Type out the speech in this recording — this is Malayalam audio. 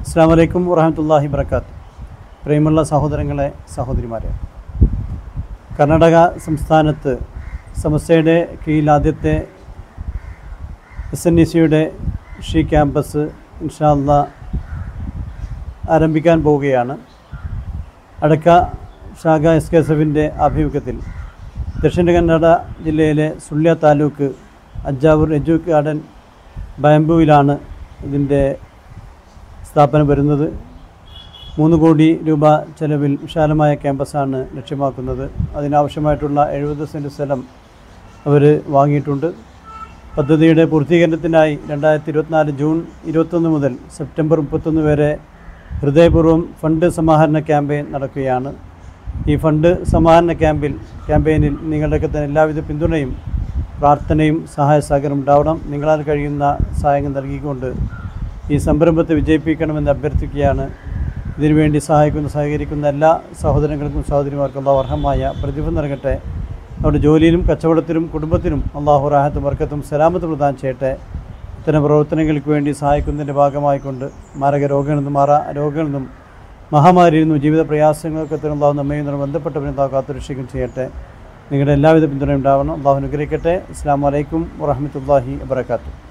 അസ്സാം വലൈക്കും വറഹമത്തല്ലാഹി വർക്കാത്ത് പ്രിയമുള്ള സഹോദരങ്ങളെ സഹോദരിമാരെ കർണാടക സംസ്ഥാനത്ത് സമസ്തയുടെ കീഴിൽ ആദ്യത്തെ എസ് എൻ ഇ സിയുടെ ഷീ ക്യാമ്പസ് ഇൻഷാല്ല ആരംഭിക്കാൻ പോവുകയാണ് അടക്ക ശാഖ എസ് കെ എസ് എഫിൻ്റെ ആഭിമുഖ്യത്തിൽ ദക്ഷിണ കന്നഡ ജില്ലയിലെ സുള്ളിയ താലൂക്ക് അജാവൂർ എജു ഗാർഡൻ ബാംബുവിലാണ് ഇതിൻ്റെ സ്ഥാപനം വരുന്നത് മൂന്ന് കോടി രൂപ ചെലവിൽ വിശാലമായ ക്യാമ്പസാണ് ലക്ഷ്യമാക്കുന്നത് അതിനാവശ്യമായിട്ടുള്ള എഴുപത് സെൻറ്റ് സ്ഥലം അവർ വാങ്ങിയിട്ടുണ്ട് പദ്ധതിയുടെ പൂർത്തീകരണത്തിനായി രണ്ടായിരത്തി ഇരുപത്തിനാല് ജൂൺ ഇരുപത്തൊന്ന് മുതൽ സെപ്റ്റംബർ മുപ്പത്തൊന്ന് വരെ ഹൃദയപൂർവ്വം ഫണ്ട് സമാഹരണ ക്യാമ്പയിൻ നടക്കുകയാണ് ഈ ഫണ്ട് സമാഹരണ ക്യാമ്പിൽ ക്യാമ്പയിനിൽ നിങ്ങളുടെയൊക്കെ തന്നെ എല്ലാവിധ പിന്തുണയും പ്രാർത്ഥനയും സഹായ സഹകരണം ഉണ്ടാവണം നിങ്ങളാൽ കഴിയുന്ന സഹായങ്ങൾ നൽകിക്കൊണ്ട് ഈ സംരംഭത്തെ വിജയിപ്പിക്കണമെന്ന് അഭ്യർത്ഥിക്കുകയാണ് ഇതിനുവേണ്ടി സഹായിക്കുന്ന സഹകരിക്കുന്ന എല്ലാ സഹോദരങ്ങൾക്കും സഹോദരിമാർക്കും അള്ളാഹു അർഹമായ പ്രതിഫലം നൽകട്ടെ അവരുടെ ജോലിയിലും കച്ചവടത്തിലും കുടുംബത്തിനും അള്ളാഹു റാഹത്തും വർക്കത്തും സലാമത്ത് പ്രദാനം ചെയ്യട്ടെ ഇത്തരം പ്രവർത്തനങ്ങൾക്ക് വേണ്ടി സഹായിക്കുന്നതിൻ്റെ ഭാഗമായിക്കൊണ്ട് മാരക രോഗങ്ങളിൽ നിന്നും മാറാ രോഗങ്ങളിൽ നിന്നും മഹാമാരിയിൽ നിന്നും ജീവിത പ്രയാസങ്ങളൊക്കെ തന്നെ അള്ളാഹു നമ്മയും നമ്മൾ ബന്ധപ്പെട്ടവരെ അള്ളാഹു കാത്തുരക്ഷിക്കുകയും ചെയ്യട്ടെ നിങ്ങളുടെ എല്ലാവിധ പിന്തുണയും ഉണ്ടാവണം അള്ളാഹു അനുഗ്രഹിക്കട്ടെ അസ്സാം വലൈക്കും വറഹമത്തല്ലാഹി വാബർക്കാത്തു